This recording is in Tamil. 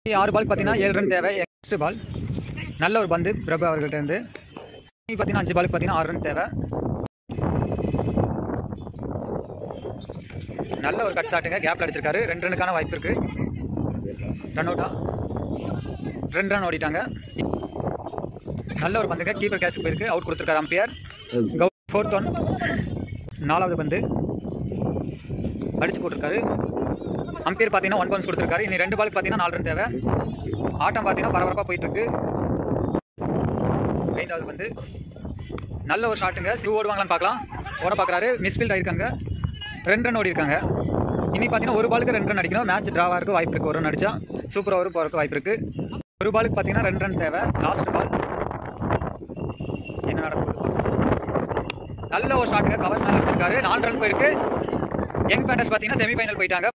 ஆறு பால் பார்த்தீங்கன்னா ஏழு ரன் தேவை எக்ஸ்ட்ரா பால் நல்ல ஒரு பந்து பிரபு அவர்கள்ட்ட இருந்து பார்த்தீங்கன்னா அஞ்சு பாலுக்கு பார்த்தீங்கன்னா ஆறு ரன் தேவை நல்ல ஒரு கட் ஷாட்டுங்க கேப்ல அடிச்சிருக்காரு ரெண்டு ரனுக்கான வாய்ப்பு இருக்கு ரன் அவுட்டா ரெண்டு ரன் ஓடிட்டாங்க நல்ல ஒரு பந்துங்க கீப்பர் கேட்ச் போயிருக்கு அவுட் கொடுத்துருக்காரு அம்பியர் ஃபோர்த் ஒன் நாலாவது பந்து அடிச்சு போட்டிருக்காரு அம்பியர் பார்த்தீங்கன்னா ஒன் பவுன்ஸ் கொடுத்துருக்காரு இனி ரெண்டு பாலுக்கு பார்த்தீங்கன்னா நாலு ரன் தேவை ஆட்டம் பார்த்தீங்கன்னா பரபரப்பாக போயிட்டு இருக்கு ஐந்தாவது பந்து நல்ல ஒரு ஷாட்டுங்க சிவ் ஓடுவாங்களான்னு பார்க்கலாம் ஓட பார்க்குறாரு மிஸ்ஃபீல்ட் ஆயிருக்காங்க ரெண்டு ரன் ஓடி இருக்காங்க இனி பார்த்தீங்கன்னா ஒரு பாலுக்கு ரெண்டு ரன் அடிக்கணும் மேட்ச் டிராவாக இருக்க வாய்ப்பு இருக்குது ஒரு ரன் அடிச்சா சூப்பர் ஓவர் போகிறதுக்கு வாய்ப்பு இருக்குது ஒரு பாலுக்கு பார்த்தீங்கன்னா ரெண்டு ரன் தேவை லாஸ்ட் பால் என்ன நடக்குது நல்ல ஒரு ஷாட்டுங்க கவர் மேலே வச்சிருக்காரு நாலு ரன் போயிருக்கு யங் பேண்டர்ஸ் பார்த்தீங்கன்னா செமிஃபைனல் போயிட்டாங்க